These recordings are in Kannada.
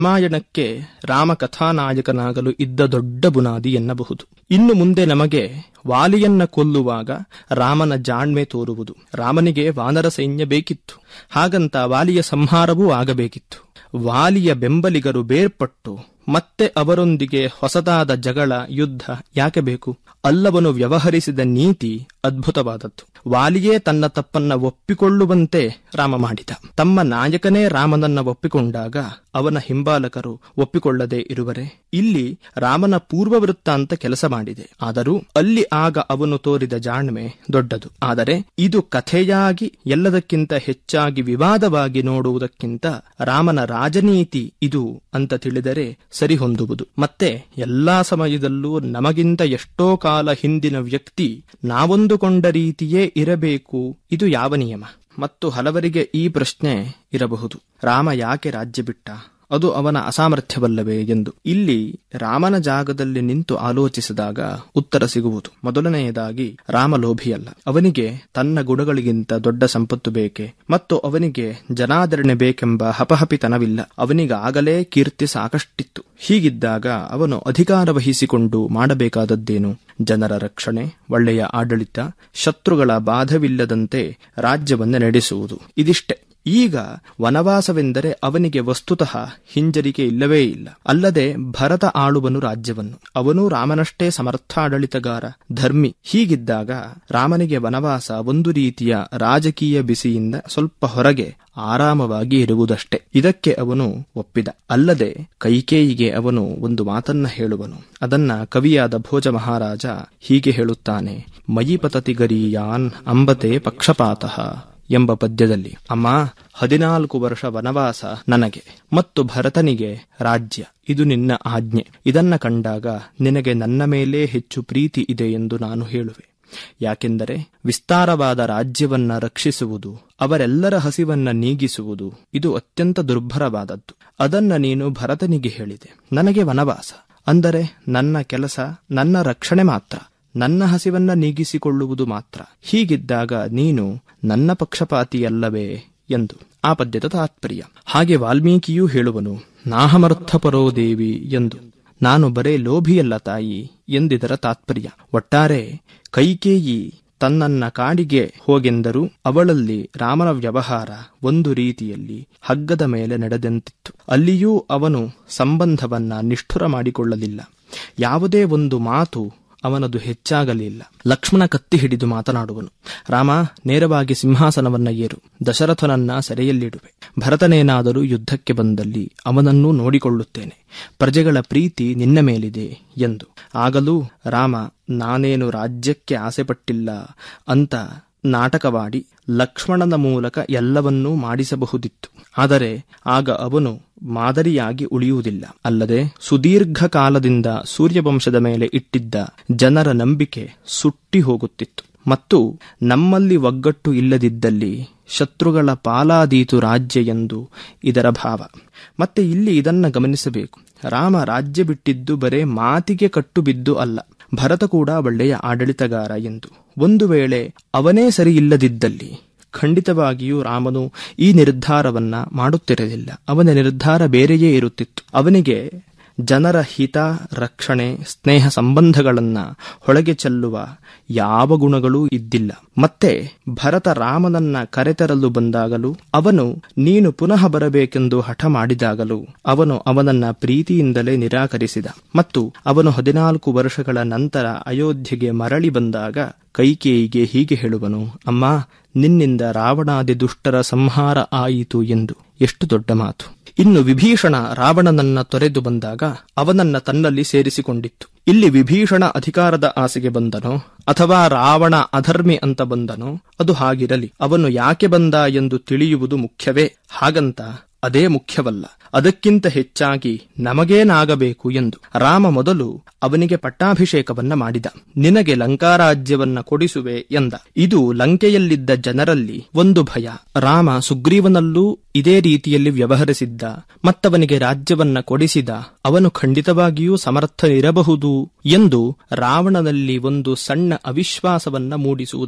ರಾಮಾಯಣಕ್ಕೆ ರಾಮ ಕಥಾನಾಯಕನಾಗಲು ಇದ್ದ ದೊಡ್ಡ ಬುನಾದಿ ಎನ್ನಬಹುದು ಇನ್ನು ಮುಂದೆ ನಮಗೆ ವಾಲಿಯನ್ನ ಕೊಲ್ಲುವಾಗ ರಾಮನ ಜಾಣ್ಮೆ ತೋರುವುದು ರಾಮನಿಗೆ ವಾನರ ಸೈನ್ಯ ಬೇಕಿತ್ತು ಹಾಗಂತ ವಾಲಿಯ ಸಂಹಾರವೂ ಆಗಬೇಕಿತ್ತು ವಾಲಿಯ ಬೆಂಬಲಿಗರು ಬೇರ್ಪಟ್ಟು ಮತ್ತೆ ಅವರೊಂದಿಗೆ ಹೊಸದಾದ ಜಗಳ ಯುದ್ಧ ಯಾಕೆ ಬೇಕು ಅಲ್ಲವನು ವ್ಯವಹರಿಸಿದ ನೀತಿ ಅದ್ಭುತವಾದದ್ದು ವಾಲಿಯೇ ತನ್ನ ತಪ್ಪನ್ನ ಒಪ್ಪಿಕೊಳ್ಳುವಂತೆ ರಾಮ ಮಾಡಿದ ತಮ್ಮ ನಾಯಕನೇ ರಾಮನನ್ನ ಒಪ್ಪಿಕೊಂಡಾಗ ಅವನ ಹಿಂಬಾಲಕರು ಒಪ್ಪಿಕೊಳ್ಳದೆ ಇರುವರೆ ಇಲ್ಲಿ ರಾಮನ ಪೂರ್ವ ವೃತ್ತಾಂತ ಕೆಲಸ ಮಾಡಿದೆ ಆದರೂ ಅಲ್ಲಿ ಆಗ ಅವನು ತೋರಿದ ಜಾಣ್ಮೆ ದೊಡ್ಡದು ಆದರೆ ಇದು ಕಥೆಯಾಗಿ ಎಲ್ಲದಕ್ಕಿಂತ ಹೆಚ್ಚಾಗಿ ವಿವಾದವಾಗಿ ನೋಡುವುದಕ್ಕಿಂತ ರಾಮನ ರಾಜನೀತಿ ಇದು ಅಂತ ತಿಳಿದರೆ ಸರಿಹೊಂದುವುದು ಮತ್ತೆ ಎಲ್ಲಾ ಸಮಯದಲ್ಲೂ ನಮಗಿಂತ ಎಷ್ಟೋ ಕಾಲ ಹಿಂದಿನ ವ್ಯಕ್ತಿ ನಾವೊಂದುಕೊಂಡ ರೀತಿಯೇ ಇರಬೇಕು ಇದು ಯಾವ ನಿಯಮ ಮತ್ತು ಹಲವರಿಗೆ ಈ ಪ್ರಶ್ನೆ ಇರಬಹುದು ರಾಮ ಯಾಕೆ ರಾಜ್ಯ ಬಿಟ್ಟ ಅದು ಅವನ ಅಸಾಮರ್ಥ್ಯವಲ್ಲವೇ ಎಂದು ಇಲ್ಲಿ ರಾಮನ ಜಾಗದಲ್ಲಿ ನಿಂತು ಆಲೋಚಿಸಿದಾಗ ಉತ್ತರ ಸಿಗುವುದು ಮೊದಲನೆಯದಾಗಿ ರಾಮ ಲೋಭಿಯಲ್ಲ ಅವನಿಗೆ ತನ್ನ ಗುಣಗಳಿಗಿಂತ ದೊಡ್ಡ ಸಂಪತ್ತು ಬೇಕೆ ಮತ್ತು ಅವನಿಗೆ ಜನಾದರಣೆ ಬೇಕೆಂಬ ಹಪಹಪಿತನವಿಲ್ಲ ಅವನಿಗಾಗಲೇ ಕೀರ್ತಿ ಸಾಕಷ್ಟಿತ್ತು ಹೀಗಿದ್ದಾಗ ಅವನು ಅಧಿಕಾರ ವಹಿಸಿಕೊಂಡು ಮಾಡಬೇಕಾದದ್ದೇನು ಜನರ ರಕ್ಷಣೆ ಒಳ್ಳೆಯ ಆಡಳಿತ ಶತ್ರುಗಳ ಬಾಧವಿಲ್ಲದಂತೆ ರಾಜ್ಯವನ್ನು ನಡೆಸುವುದು ಇದಿಷ್ಟೇ ಈಗ ವನವಾಸವೆಂದರೆ ಅವನಿಗೆ ವಸ್ತುತಃ ಹಿಂಜರಿಕೆ ಇಲ್ಲವೇ ಇಲ್ಲ ಅಲ್ಲದೆ ಭರತ ಆಳುವನು ರಾಜ್ಯವನ್ನು ಅವನು ರಾಮನಷ್ಟೇ ಸಮರ್ಥಾಡಳಿತಗಾರ ಧರ್ಮಿ ಹೀಗಿದ್ದಾಗ ರಾಮನಿಗೆ ವನವಾಸ ಒಂದು ರೀತಿಯ ರಾಜಕೀಯ ಬಿಸಿಯಿಂದ ಸ್ವಲ್ಪ ಹೊರಗೆ ಆರಾಮವಾಗಿ ಇರುವುದಷ್ಟೇ ಇದಕ್ಕೆ ಅವನು ಒಪ್ಪಿದ ಅಲ್ಲದೆ ಕೈಕೇಯಿಗೆ ಅವನು ಒಂದು ಮಾತನ್ನ ಹೇಳುವನು ಅದನ್ನ ಕವಿಯಾದ ಭೋಜ ಮಹಾರಾಜ ಹೀಗೆ ಹೇಳುತ್ತಾನೆ ಮಯಿ ಪತತಿ ಗರೀಯಾನ್ ಅಂಬತೆ ಪಕ್ಷಪಾತಃ ಎಂಬ ಪದ್ಯದಲ್ಲಿ ಅಮ್ಮ ಹದಿನಾಲ್ಕು ವರ್ಷ ವನವಾಸ ನನಗೆ ಮತ್ತು ಭರತನಿಗೆ ರಾಜ್ಯ ಇದು ನಿನ್ನ ಆಜ್ಞೆ ಇದನ್ನ ಕಂಡಾಗ ನಿನಗೆ ನನ್ನ ಮೇಲೇ ಹೆಚ್ಚು ಪ್ರೀತಿ ಇದೆ ಎಂದು ನಾನು ಹೇಳುವೆ ಯಾಕೆಂದರೆ ವಿಸ್ತಾರವಾದ ರಾಜ್ಯವನ್ನ ರಕ್ಷಿಸುವುದು ಅವರೆಲ್ಲರ ಹಸಿವನ್ನ ನೀಗಿಸುವುದು ಇದು ಅತ್ಯಂತ ದುರ್ಭರವಾದದ್ದು ಅದನ್ನ ನೀನು ಭರತನಿಗೆ ಹೇಳಿದೆ ನನಗೆ ವನವಾಸ ಅಂದರೆ ನನ್ನ ಕೆಲಸ ನನ್ನ ರಕ್ಷಣೆ ಮಾತ್ರ ನನ್ನ ಹಸಿವನ್ನ ನೀಗಿಸಿಕೊಳ್ಳುವುದು ಮಾತ್ರ ಹೀಗಿದ್ದಾಗ ನೀನು ನನ್ನ ಪಕ್ಷಪಾತಿಯಲ್ಲವೇ ಎಂದು ಆ ಪದ್ಯದ ತಾತ್ಪರ್ಯ ಹಾಗೆ ವಾಲ್ಮೀಕಿಯೂ ಹೇಳುವನು ನಾಹಮರ್ಥಪರೋ ದೇವಿ ಎಂದು ನಾನು ಬರೇ ಲೋಭಿಯಲ್ಲ ತಾಯಿ ಎಂದಿದರ ತಾತ್ಪರ್ಯ ಒಟ್ಟಾರೆ ಕೈಕೇಯಿ ತನ್ನನ್ನ ಕಾಡಿಗೆ ಹೋಗೆಂದರೂ ಅವಳಲ್ಲಿ ರಾಮನ ವ್ಯವಹಾರ ಒಂದು ರೀತಿಯಲ್ಲಿ ಹಗ್ಗದ ಮೇಲೆ ನಡೆದಂತಿತ್ತು ಅಲ್ಲಿಯೂ ಅವನು ಸಂಬಂಧವನ್ನ ನಿಷ್ಠುರ ಮಾಡಿಕೊಳ್ಳಲಿಲ್ಲ ಯಾವುದೇ ಒಂದು ಮಾತು ಅವನದು ಹೆಚ್ಚಾಗಲಿಲ್ಲ ಲಕ್ಷ್ಮಣ ಕತ್ತಿ ಹಿಡಿದು ಮಾತನಾಡುವನು ರಾಮ ನೇರವಾಗಿ ಸಿಂಹಾಸನವನ್ನ ಏರು ದಶರಥನನ್ನ ಸೆರೆಯಲ್ಲಿಡುವೆ ಭರತನೇನಾದರೂ ಯುದ್ಧಕ್ಕೆ ಬಂದಲ್ಲಿ ಅವನನ್ನೂ ನೋಡಿಕೊಳ್ಳುತ್ತೇನೆ ಪ್ರಜೆಗಳ ಪ್ರೀತಿ ನಿನ್ನ ಮೇಲಿದೆ ಎಂದು ಆಗಲೂ ರಾಮ ನಾನೇನು ರಾಜ್ಯಕ್ಕೆ ಆಸೆಪಟ್ಟಿಲ್ಲ ಅಂತ ನಾಟಕವಾಡಿ ಲಕ್ಷ್ಮಣನ ಮೂಲಕ ಎಲ್ಲವನ್ನೂ ಮಾಡಿಸಬಹುದಿತ್ತು ಆದರೆ ಆಗ ಅವನು ಮಾದರಿಯಾಗಿ ಉಳಿಯುವುದಿಲ್ಲ ಅಲ್ಲದೆ ಸುದೀರ್ಘ ಕಾಲದಿಂದ ಸೂರ್ಯವಂಶದ ಮೇಲೆ ಇಟ್ಟಿದ್ದ ಜನರ ನಂಬಿಕೆ ಸುಟ್ಟಿ ಹೋಗುತ್ತಿತ್ತು ಮತ್ತು ನಮ್ಮಲ್ಲಿ ಒಗ್ಗಟ್ಟು ಇಲ್ಲದಿದ್ದಲ್ಲಿ ಶತ್ರುಗಳ ಪಾಲಾದೀತು ರಾಜ್ಯ ಎಂದು ಇದರ ಭಾವ ಮತ್ತೆ ಇಲ್ಲಿ ಇದನ್ನ ಗಮನಿಸಬೇಕು ರಾಮ ರಾಜ್ಯ ಬಿಟ್ಟಿದ್ದು ಬರೇ ಮಾತಿಗೆ ಕಟ್ಟು ಬಿದ್ದು ಅಲ್ಲ ಭರತ ಕೂಡ ಒಳ್ಳೆಯ ಆಡಳಿತಗಾರ ಎಂದು ಒಂದು ವೇಳೆ ಅವನೇ ಸರಿ ಇಲ್ಲದಿದ್ದಲ್ಲಿ ಖಂಡಿತವಾಗಿಯೂ ರಾಮನು ಈ ನಿರ್ಧಾರವನ್ನ ಮಾಡುತ್ತಿರಲಿಲ್ಲ ಅವನ ನಿರ್ಧಾರ ಬೇರೆಯೇ ಇರುತ್ತಿತ್ತು ಅವನಿಗೆ ಜನರ ಹಿತ ರಕ್ಷಣೆ ಸ್ನೇಹ ಸಂಬಂಧಗಳನ್ನ ಹೊಳಗೆ ಚೆಲ್ಲುವ ಯಾವ ಗುಣಗಳೂ ಇದ್ದಿಲ್ಲ ಮತ್ತೆ ಭರತ ರಾಮನನ್ನ ಕರೆತರಲು ಬಂದಾಗಲೂ ಅವನು ನೀನು ಪುನಃ ಬರಬೇಕೆಂದು ಹಠ ಮಾಡಿದಾಗಲೂ ಅವನು ಅವನನ್ನ ಪ್ರೀತಿಯಿಂದಲೇ ನಿರಾಕರಿಸಿದ ಮತ್ತು ಅವನು ಹದಿನಾಲ್ಕು ವರ್ಷಗಳ ನಂತರ ಅಯೋಧ್ಯೆಗೆ ಮರಳಿ ಬಂದಾಗ ಕೈಕೇಯಿಗೆ ಹೀಗೆ ಹೇಳುವನು ಅಮ್ಮ ನಿನ್ನಿಂದ ರಾವಣಾದಿ ದುಷ್ಟರ ಸಂಹಾರ ಆಯಿತು ಎಂದು ಎಷ್ಟು ದೊಡ್ಡ ಮಾತು ಇನ್ನು ವಿಭೀಷಣ ರಾವಣನನ್ನ ತೊರೆದು ಬಂದಾಗ ಅವನನ್ನ ತನ್ನಲ್ಲಿ ಸೇರಿಸಿಕೊಂಡಿತ್ತು ಇಲ್ಲಿ ವಿಭೀಷಣ ಅಧಿಕಾರದ ಆಸೆಗೆ ಬಂದನೋ ಅಥವಾ ರಾವಣ ಅಧರ್ಮಿ ಅಂತ ಬಂದನೋ ಅದು ಹಾಗಿರಲಿ ಅವನು ಯಾಕೆ ಬಂದ ಎಂದು ತಿಳಿಯುವುದು ಮುಖ್ಯವೇ ಹಾಗಂತ ಅದೇ ಮುಖ್ಯವಲ್ಲ ಅದಕ್ಕಿಂತ ಹೆಚ್ಚಾಗಿ ನಮಗೇನಾಗಬೇಕು ಎಂದು ರಾಮ ಮೊದಲು ಅವನಿಗೆ ಪಟ್ಟಾಭಿಷೇಕವನ್ನ ಮಾಡಿದ ನಿನಗೆ ಲಂಕಾರಾಜ್ಯವನ್ನ ಕೊಡಿಸುವೆ ಎಂದ ಇದು ಲಂಕೆಯಲ್ಲಿದ್ದ ಜನರಲ್ಲಿ ಒಂದು ಭಯ ರಾಮ ಸುಗ್ರೀವನಲ್ಲೂ ಇದೇ ರೀತಿಯಲ್ಲಿ ವ್ಯವಹರಿಸಿದ್ದ ಮತ್ತವನಿಗೆ ರಾಜ್ಯವನ್ನ ಕೊಡಿಸಿದ ಅವನು ಖಂಡಿತವಾಗಿಯೂ ಸಮರ್ಥನಿರಬಹುದು ಎಂದು ರಾವಣನಲ್ಲಿ ಒಂದು ಸಣ್ಣ ಅವಿಶ್ವಾಸವನ್ನ ಮೂಡಿಸುವುದಕ್ಕೆ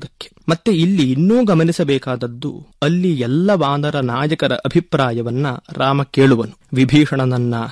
ಮತ್ತೆ ಇಲ್ಲಿ ಇನ್ನೂ ಗಮನಿಸಬೇಕಾದದ್ದು ಅಲ್ಲಿ ಎಲ್ಲ ವಾನರ ನಾಯಕರ ಅಭಿಪ್ರಾಯವನ್ನ ರಾಮ ಕೇಳುವನು ವಿಭೀಷಣನನ್ನ